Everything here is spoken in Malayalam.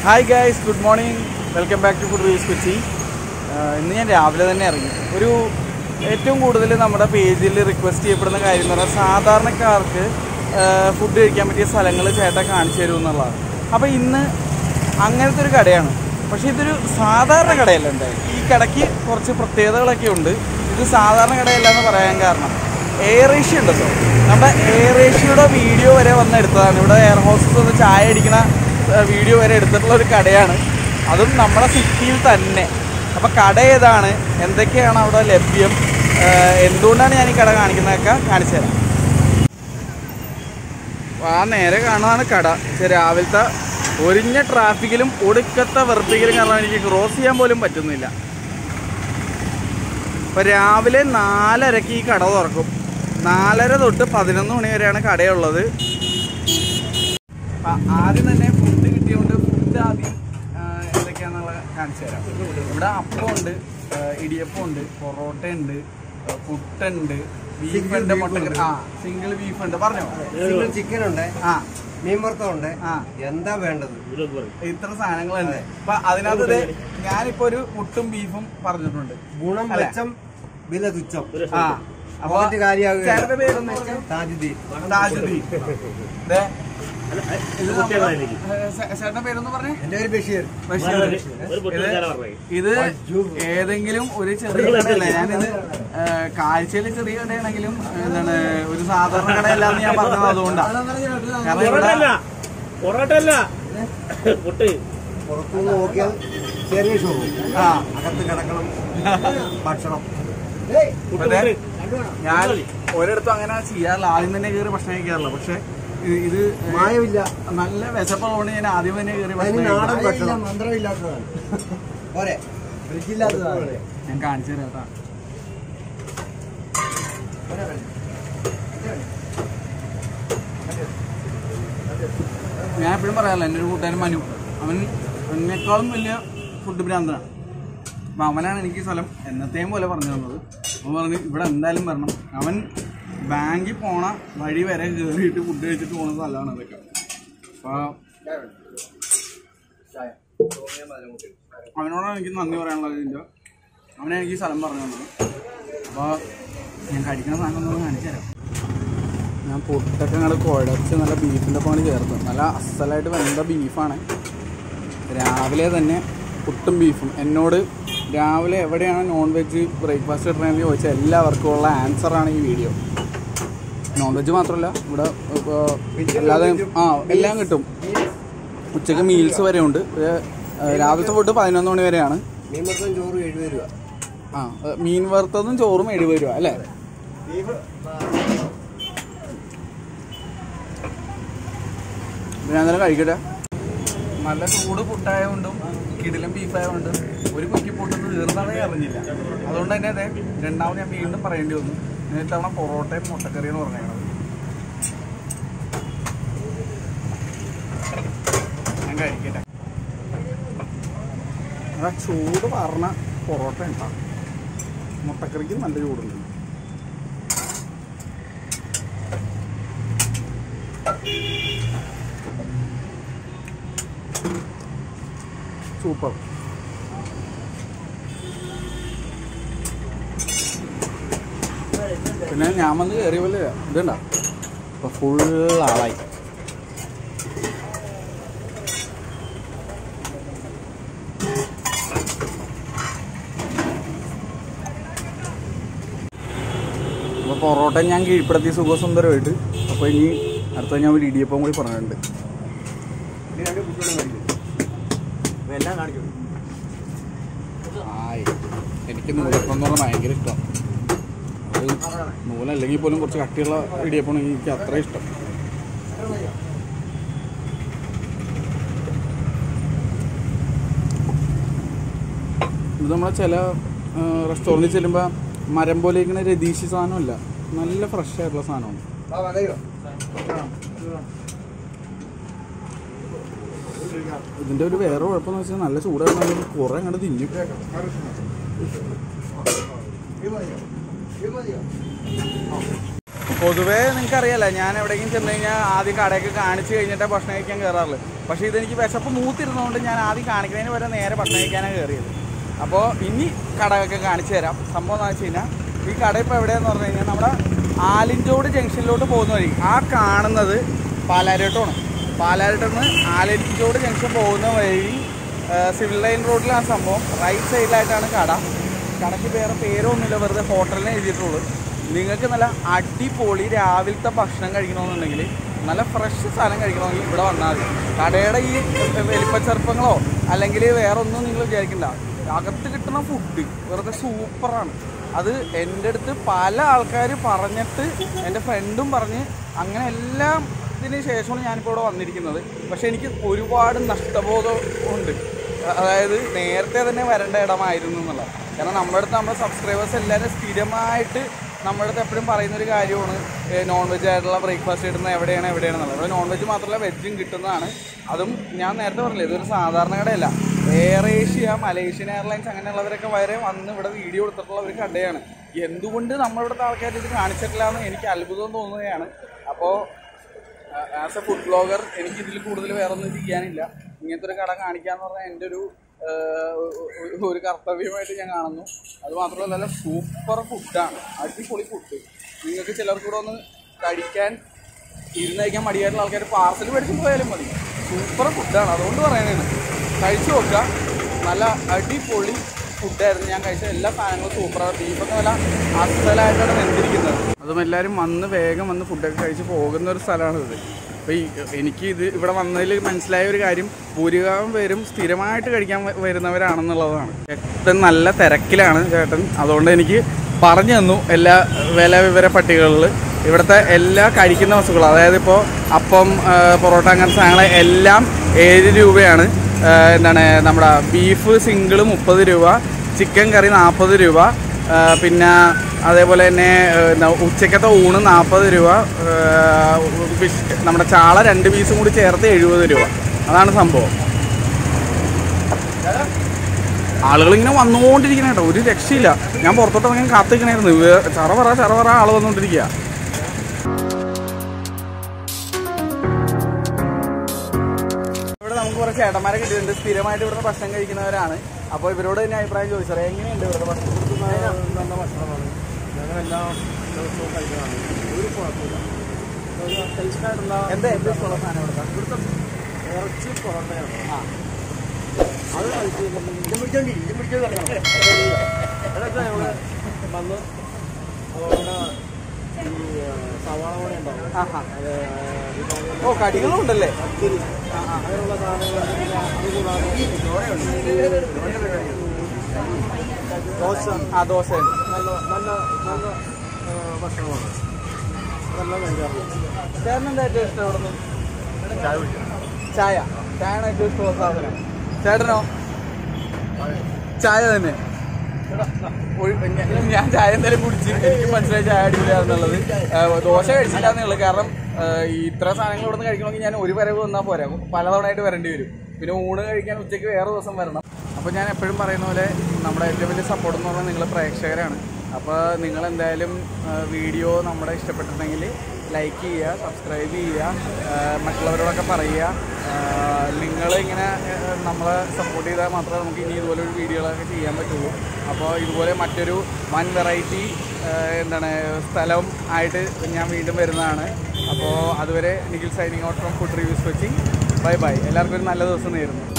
Hi guys good morning welcome back to food reviews Kochi ആഹ് ഇന്ന് ഞാൻ രാവിലെ തന്നെ ഇറങ്ങി ഒരു ഏറ്റവും കൂടുതൽ നമ്മുടെ പേജിൽ റിക്വസ്റ്റ് ചെയ്യപ്പെടുന്ന കാര്യം എന്ന് പറഞ്ഞാൽ സാധാരണക്കാർക്ക് ഫുഡ് കഴിക്കാൻ പറ്റിയ സ്ഥലങ്ങൾ ചേട്ടൻ കാണിച്ചു തരും എന്നുള്ളതാണ് അപ്പോൾ ഇന്ന് അങ്ങനത്തെ ഒരു കടയാണ് പക്ഷേ ഇതൊരു സാധാരണ കടയല്ല എന്തായാലും ഈ കടയ്ക്ക് കുറച്ച് പ്രത്യേകതകളൊക്കെ ഉണ്ട് ഇത് സാധാരണ കടയല്ല എന്ന് പറയാൻ കാരണം എയർ ഏഷ്യ ഉണ്ടല്ലോ നമ്മുടെ എയർ ഏഷ്യയുടെ വീഡിയോ വരെ വന്ന് എടുത്തതാണ് ഇവിടെ എയർ ഹോസ്റ്റസ് ഒന്ന് ചായ അടിക്കണ വീഡിയോ വരെ എടുത്തിട്ടുള്ള ഒരു കടയാണ് അതും നമ്മുടെ സിറ്റിയിൽ തന്നെ അപ്പോൾ കട ഏതാണ് എന്തൊക്കെയാണ് അവിടെ ലഭ്യം ഏഹ് എന്തുകൊണ്ടാണ് ഞാൻ ഈ കട കാണിക്കുന്നതൊക്കെ കാണിച്ചു തരാം ആ നേരെ കാണുന്നതാണ് കട പക്ഷെ രാവിലത്തെ ഒരിഞ്ഞ ട്രാഫിക്കിലും ഒടുക്കത്തെ വെറുപ്പിക്കലും കാരണം എനിക്ക് ക്രോസ് ചെയ്യാൻ പോലും പറ്റുന്നില്ല അപ്പോൾ രാവിലെ നാലരക്ക് ഈ കട തുറക്കും നാലര തൊട്ട് പതിനൊന്ന് മണി വരെയാണ് കടയുള്ളത് അപ്പൊ ആദ്യം തന്നെ ഫുഡ് കിട്ടിയതുകൊണ്ട് ഫുഡ് ആദ്യം ആ, എന്തൊക്കെയാണെന്നുള്ള കാണിച്ചു തരാം ഇവിടെ അപ്പമുണ്ട് ആ, ഇടിയപ്പമുണ്ട് പൊറോട്ട ഉണ്ട് പുട്ടുണ്ട് ബീഫ് ഉണ്ട് മുട്ടക്കറി ആ സിംഗിൾ ബീഫ് ഉണ്ട് പറഞ്ഞോ സിംഗിൾ ചിക്കൻ ഉണ്ട് ആ മീൻ വറുത്തം ഉണ്ട് ആ എന്താ വേണ്ടത് ഇത്ര സാധനങ്ങളുണ്ട് അപ്പൊ അതിനകത്ത് ദേ ഞാനിപ്പോ ഒരു മുട്ടും ബീഫും പറഞ്ഞിട്ടുണ്ട് ഗുണം അല്ലേ? മെച്ചം വില തുച്ഛം ആ അപ്പൊ പോക്കറ്റ് കാലിയാകുകയാണ്. ചേട്ടന്റെ പേരൊന്ന് താജുദ്ദീൻ താജുദ്ദീൻ ദേ, ഇത് നമ്മുടെ- ഏ, ചേ- ചേട്ടന്റെ പേരൊന്ന് പറഞ്ഞേ എന്റെ പേര് ബഷീർ ബഷീർ. ഇത് ഇത് ഏതെങ്കിലും ഒരു ചെറിയ കടയല്ല ഞാനിത് കാഴ്ചയിൽ ചെറിയ കടയാണെങ്കിലും എന്താണ് ഒരു സാധാരണ കടയല്ലാന്ന് ഞാൻ പറഞ്ഞത് അതുകൊണ്ടാണ് കാരണം ഇവിടെ പൊറോട്ടല്ല പൊട്ട് പുറത്തുനിന്ന് നോക്കിയാൽ ചെറിയ ഷോറൂം ആ അകത്ത് കിടക്കണം ഭക്ഷണം ഇപ്പൊ ദേ, ഞാൻ ഒരിടത്തും അങ്ങനെ ചെയ്യാറില്ല ആദ്യം തന്നെ കയറി ഭക്ഷണം കഴിക്കാറില്ല പക്ഷെ ഇത് ഇത് മായമില്ല നല്ല വിശപ്പുള്ളതുകൊണ്ട് ഞാൻ ആദ്യം തന്നെ കയറി അതിന് ഭക്ഷണം നാടൻ കഴിക്കും. ഭക്ഷണം മന്ത്രമില്ലാത്തതാണ് പോരെ ഫ്രിഡ്ജില്ലാത്തതാണ് ഞാൻ കാണിച്ചു തരാം കേട്ടോ ഞാൻ എപ്പോഴും പറയാറില്ല എൻ്റെ ഒരു കൂട്ടുകാരൻ മനു അവൻ എന്നെക്കാളും വലിയ ഫുഡ് ഭ്രാന്തനാണ് അപ്പം അവനാണ് എനിക്ക് ഈ സ്ഥലം എന്നത്തെയും പോലെ പറഞ്ഞു തന്നത് അവൻ പറഞ്ഞു ഇവിടെ എന്തായാലും വരണം അവൻ ബാങ്കിൽ പോണ വഴി വരെ കയറിയിട്ട് ഫുഡ് കഴിച്ചിട്ട് പോകുന്ന സ്ഥലമാണ് അതൊക്കെ അപ്പോൾ അവനോടാണ് എനിക്ക് നന്ദി പറയാനുള്ളത് ഇതിൻ്റെ അവനെ എനിക്ക് ഈ സ്ഥലം പറഞ്ഞു തന്നത് അപ്പോൾ ഞാൻ കഴിക്കുന്ന സാധനം ഒന്ന് കാണിച്ചു തരാം ഞാൻ പൊട്ടൊക്കെ അങ്ങോട്ട് കുഴച്ച് നല്ല ബീഫിൻ്റെ ഒപ്പം അങ്ങോട്ട് ചേർത്ത് നല്ല അസലായിട്ട് വെന്ത ബീഫാണ് രാവിലെ തന്നെ പുട്ടും ബീഫും എന്നോട് രാവിലെ എവിടെയാണ് നോൺ വെജ് ബ്രേക്ക്ഫാസ്റ്റ് കിട്ടണമെന്ന് ചോദിച്ചാൽ എല്ലാവർക്കും ഉള്ള ആൻസറാണ് ഈ വീഡിയോ നോൺ വെജ് മാത്രമല്ല ഇവിടെ ഇപ്പോൾ അല്ലാതെ ആ എല്ലാം കിട്ടും ഉച്ചയ്ക്ക് മീൽസ് വരെ ഉണ്ട് പക്ഷേ, ഏഹ്, രാവിലത്തെ ഫുഡ് പതിനൊന്ന് മണി വരെയാണ് മീൻ വറുത്തം ചോറ് എഴുപത് രൂപ ആ ഏഹ്, മീൻ വറുത്തതും ചോറും എഴുപത് രൂപ അല്ലേ ഞാൻ അന്നേരം കഴിക്കട്ടെ നല്ല ചൂട് പുട്ടായതുകൊണ്ടും കിടിലം ബീഫായതുകൊണ്ടും ഒരു കുറ്റി പൊട്ടുന്നത് തീർന്നതേ അറിഞ്ഞില്ല അതുകൊണ്ട് തന്നെ അതെ രണ്ടാമത് ഞാൻ വീണ്ടും പറയേണ്ടി വന്നു ഞാൻ ഇത്തവണ പൊറോട്ടയും മുട്ടക്കറി എന്ന് പറഞ്ഞേക്കണത് ഞാൻ കഴിക്കട്ടെ അതാ ചൂട് പറഞ്ഞ പൊറോട്ട ഉണ്ടാവും മുട്ടക്കറിക്ക് നല്ല ചൂടുണ്ട് സൂപ്പർ പിന്നെ ഞാൻ വന്ന് കയറിയ പോലെ ഇതുണ്ട ഇപ്പൊ ഫുൾ ആളായി അപ്പോൾ പൊറോട്ട ഞാൻ കീഴ്പ്പെടുത്തി സുഖസുന്ദരമായിട്ട് അപ്പോൾ ഇനി അടുത്ത ഞാൻ ഒരു ഇടിയപ്പം കൂടി പറഞ്ഞിട്ടുണ്ട് ഇനി രണ്ട് കുട്ടികളും കഴിക്കും എല്ലാം കാണിച്ചു ആയി എനിക്ക് നൂലപ്പം എന്ന് പറഞ്ഞാൽ ഭയങ്കര ഇഷ്ടമാണ് അത് നൂലല്ലെങ്കിൽ പോലും കുറച്ച് കട്ടിയുള്ള ഇടിയപ്പമാണ് എനിക്ക് അത്ര ഇഷ്ടം ഇത് നമ്മളെ ചില റെസ്റ്റോറൻറ്റിൽ ചെല്ലുമ്പോൾ മരം പോലെ ഇങ്ങനെ രതീശി സാധനമല്ല നല്ല ഫ്രഷ് ആയിട്ടുള്ള സാധനമാണ് ആ വകയോ ഇതിൻ്റെ ഒരു വേറെ കുഴപ്പമെന്ന് വെച്ചാൽ നല്ല ചൂടായിരുന്നു കുറേ അങ്ങോട്ട് തിന്നും ഇത് മതിയോ ഇത് മതിയോ പൊതുവേ നിങ്ങൾക്കറിയാലോ ഞാൻ എവിടെയെങ്കിലും ചെന്ന് കഴിഞ്ഞാൽ ആദ്യം കടയൊക്കെ കാണിച്ച് കഴിഞ്ഞിട്ടേ ഭക്ഷണം കഴിക്കാൻ കയറാറുള്ളൂ പക്ഷേ ഇതെനിക്ക് വിശപ്പ് മൂത്തിരുന്നതുകൊണ്ട് ഞാൻ ആദ്യം കാണിക്കുന്നതിന് വരെ നേരെ ഭക്ഷണം കഴിക്കാനാണ് കയറിയത് അപ്പോൾ ഇനി കടയൊക്കെ കാണിച്ചു തരാം സംഭവം എന്താ വെച്ച് കഴിഞ്ഞാൽ ഈ കട ഇപ്പോൾ എവിടെയാന്ന് പറഞ്ഞു കഴിഞ്ഞാൽ നമ്മുടെ ആലിഞ്ചോട് ജംഗ്ഷനിലോട്ട് പോകുന്ന വഴി ആ കാണുന്നത് പാലാരിവട്ടമാണ് പാലാരിവട്ടം നിന്ന് ആലിഞ്ചോട് ജംഗ്ഷൻ പോകുന്ന വഴി ആ, സിവിൽ ലൈൻ റോഡിലാണ് സംഭവം റൈറ്റ് സൈഡിലായിട്ടാണ് കട കടയ്ക്ക് വേറെ പേരൊന്നുമില്ല വെറുതെ ഹോട്ടലിനെ എഴുതിയിട്ടുള്ളൂ നിങ്ങൾക്ക് നല്ല അടിപൊളി രാവിലത്തെ ഭക്ഷണം കഴിക്കണമെന്നുണ്ടെങ്കിൽ നല്ല ഫ്രഷ് സാധനം കഴിക്കണമെങ്കിൽ ഇവിടെ വന്നാൽ മതി കടയുടെ ഈ വലിപ്പച്ചെറുപ്പങ്ങളോ അല്ലെങ്കിൽ വേറെ ഒന്നും നിങ്ങൾ വിചാരിക്കണ്ട അകത്ത് കിട്ടുന്ന ഫുഡ് വെറുതെ സൂപ്പറാണ് അത് എൻ്റെ അടുത്ത് പല ആൾക്കാർ പറഞ്ഞിട്ട് എൻ്റെ ഫ്രണ്ടും പറഞ്ഞ് അങ്ങനെ എല്ലാം ഇതിന് ശേഷമാണ് ഞാനിപ്പോൾ ഇവിടെ വന്നിരിക്കുന്നത് പക്ഷേ എനിക്ക് ഒരുപാട് നഷ്ടബോധം ഉണ്ട് അതായത് നേരത്തെ തന്നെ വരേണ്ട ഇടമായിരുന്നു എന്നുള്ളത് കാരണം നമ്മുടെ അടുത്ത് നമ്മുടെ സബ്സ്ക്രൈബേഴ്സ് എല്ലാവരും സ്ഥിരമായിട്ട് നമ്മുടെ അടുത്ത് എപ്പോഴും പറയുന്ന ഒരു കാര്യമാണ് നോൺ വെജ് ആയിട്ടുള്ള ബ്രേക്ക്ഫാസ്റ്റ് കിട്ടുന്നത് എവിടെയാണ് എവിടെയാണെന്നുള്ളത് ഇവിടെ നോൺ വെജ് മാത്രമല്ല വെജും കിട്ടുന്നതാണ് അതും ഞാൻ നേരത്തെ പറഞ്ഞില്ലേ ഇതൊരു സാധാരണ കടയല്ല എയർ ഏഷ്യ മലേഷ്യൻ എയർലൈൻസ് അങ്ങനെയുള്ളവരൊക്കെ വരെ വന്ന് ഇവിടെ വീഡിയോ എടുത്തിട്ടുള്ള ഒരു കടയാണ് എന്തുകൊണ്ട് നമ്മളിവിടുത്തെ ആൾക്കാർ ഇത് കാണിച്ചിട്ടില്ല എന്ന് എനിക്ക് അത്ഭുതം തോന്നുകയാണ് അപ്പോൾ ആസ് എ ഫുഡ് ബ്ലോഗർ എനിക്ക് ഇതിൽ കൂടുതൽ വേറെ ഒന്നും ചെയ്യാനില്ല ഇങ്ങനത്തെ ഒരു കട കാണിക്കാന്ന് പറഞ്ഞാൽ എൻ്റെ ഒരു ആഹ്, ഒരു- ഒരു കർത്തവ്യമായിട്ട് ഞാൻ കാണുന്നു അത് മാത്രമല്ല നല്ല സൂപ്പർ ഫുഡാണ് അടിപൊളി ഫുഡ് നിങ്ങൾക്ക് ചിലർക്ക് കൂടെ ഒന്ന് കഴിക്കാൻ ഇരുന്ന് കഴിക്കാൻ മടിയായിട്ടുള്ള ആൾക്കാർ പാർസൽ മേടിച്ച് പോയാലും മതി സൂപ്പർ ഫുഡാണ് അതുകൊണ്ട് പറയണതാണ് കഴിച്ചു നോക്കുക നല്ല അടിപൊളി ഫുഡായിരുന്നു ഞാൻ കഴിച്ച എല്ലാ സാധനങ്ങളും സൂപ്പറാണ് ബീഫൊക്കെ നല്ല അസലായിട്ടാണ് വെന്തിരിക്കുന്നത് അതും എല്ലാവരും വന്ന് വേഗം വന്ന് ഫുഡൊക്കെ കഴിച്ച് പോകുന്ന ഒരു സ്ഥലമാണ് ഇത് അപ്പോൾ ഈ എനിക്ക് ഇത് ഇവിടെ വന്നതിൽ മനസ്സിലായ ഒരു കാര്യം ഭൂരിഭാഗം പേരും സ്ഥിരമായിട്ട് കഴിക്കാൻ വ- വരുന്നവരാണെന്നുള്ളതാണ് ചേട്ടൻ നല്ല തിരക്കിലാണ് ചേട്ടൻ അതുകൊണ്ട് എനിക്ക് പറഞ്ഞു തന്നു എല്ലാ വില വിവര പട്ടികകളിൽ ഇവിടുത്തെ എല്ലാ കഴിക്കുന്ന വസ്തുക്കളും അതായത് ഇപ്പോൾ അപ്പം ആ, പൊറോട്ട അങ്ങനത്തെ സാധനങ്ങൾ എല്ലാം ഏഴ് രൂപയാണ് ആ, എന്താണ് നമ്മുടെ ബീഫ് സിംഗിൾ മുപ്പത് രൂപ ചിക്കൻ കറി നാൽപ്പത് രൂപ ആ, പിന്നെ അതേപോലെ തന്നെ ആ, എന്താ, ഉച്ചക്കത്തെ ഊണ് നാൽപ്പത് രൂപ ആ, ഫിഷ് നമ്മുടെ ചാള രണ്ട് പീസും കൂടി ചേർത്ത് എഴുപത് രൂപ അതാണ് സംഭവം ആളുകൾ ഇങ്ങനെ വന്നുകൊണ്ടിരിക്കുന്ന കേട്ടോ ഒരു രക്ഷയില്ല ഞാൻ പുറത്തോട്ട് ഇറങ്ങാൻ കാത്തിരിക്കണായിരുന്നു വേ- ചറവറ ചറവറ ആൾ വന്നുകൊണ്ടിരിക്കുക ഇവിടെ നമുക്ക് കുറച്ച് ചേട്ടന്മാരെ കിട്ടിയിട്ടുണ്ട് സ്ഥിരമായിട്ട് ഇവിടുന്ന് ഭക്ഷണം കഴിക്കുന്നവരാണ് അപ്പോൾ ഇവരോട് തന്നെ അഭിപ്രായം ചോദിച്ചത് എങ്ങനെയുണ്ട് ഇവിടുത്തെ ഭക്ഷണം നല്ല ഭക്ഷണമാണ് ഞങ്ങൾ എല്ലാ ദിവസവും കഴിക്കുന്നതാണ് ഒരു കുഴപ്പമില്ല ഒരു ടേസ്റ്റായിട്ടുള്ള എന്താ ഏറ്റവും ഇഷ്ടമുള്ള സാധനം ഇവിടുത്തെ ഇവിടുത്തെ ഇറച്ചി പൊറോട്ടയാണ് ആ അത് കഴിച്ച് ഇത് പിടിച്ചോണ്ടി ഇത് പിടിച്ചോ അതൊക്കെ ഞങ്ങൾ വന്ന് അതുപോലെ ഈ സവാള കൂടെ ഉണ്ടാവും ആഹാ അത് വിഭവങ്ങൾ ഓ കടികളും ഉണ്ടല്ലേ പത്തിരി അങ്ങനെയുള്ള സാധനങ്ങൾ അതുകൂടാതെ ദോശ ആ ദോശ നല്ല നല്ല നല്ല ആ, ഭക്ഷണമാണ് അതെല്ലാം കഴിക്കാറുണ്ട് ചേട്ടൻ എന്താ ഏറ്റവും ഇഷ്ടം ഇവിടുന്ന് ചായ കുടിക്കാം ചായ ചായയാണ് ഏറ്റവും ഇഷ്ടമുള്ള സാധനം ചേട്ടനോ ചായ തന്നെ ഒരു- ഞാൻ- ഞാൻ ചായ എന്തായാലും കുടിച്ച് എനിക്ക് മനസ്സിലായി ചായ അടിപൊളിയാണെന്നുള്ളത് ഏഹ് ദോശ കഴിച്ചില്ല എന്നുള്ളത് കാരണം ഏഹ് ഈ ഇത്ര സാധനങ്ങൾ ഇവിടെ നിന്ന് കഴിക്കണമെങ്കിൽ ഞാൻ ഒരു വരവ് വന്നാൽ പോരാ പലതവണയായിട്ട് വരേണ്ടി വരും പിന്നെ ഊണ് കഴിക്കാൻ ഉച്ചയ്ക്ക് വേറെ ദിവസം വരണം അപ്പോൾ ഞാൻ എപ്പോഴും പറയുന്ന പോലെ നമ്മുടെ ഏറ്റവും വലിയ സപ്പോർട്ട് എന്ന് പറഞ്ഞാൽ നിങ്ങൾ പ്രേക്ഷകരാണ് അപ്പോൾ നിങ്ങൾ എന്തായാലും വീഡിയോ നമ്മുടെ ഇഷ്ടപ്പെട്ടിട്ടുണ്ടെങ്കിൽ ലൈക്ക് ചെയ്യുക സബ്സ്ക്രൈബ് ചെയ്യുക ഏഹ് മറ്റുള്ളവരോടൊക്കെ പറയുക നിങ്ങൾ ഇങ്ങനെ നമ്മളെ സപ്പോർട്ട് ചെയ്താൽ മാത്രമേ നമുക്ക് ഇനി ഇതുപോലെ ഒരു വീഡിയോകളൊക്കെ ചെയ്യാൻ പറ്റുള്ളൂ അപ്പോൾ ഇതുപോലെ മറ്റൊരു വൺ വെറൈറ്റി എന്താണ് സ്ഥലം ആയിട്ട് ഞാൻ വീണ്ടും വരുന്നതാണ് അപ്പോൾ അതുവരെ Nikhil signing out from food reviews Kochi bye bye എല്ലാവർക്കും ഒരു നല്ല ദിവസം നേരുന്നു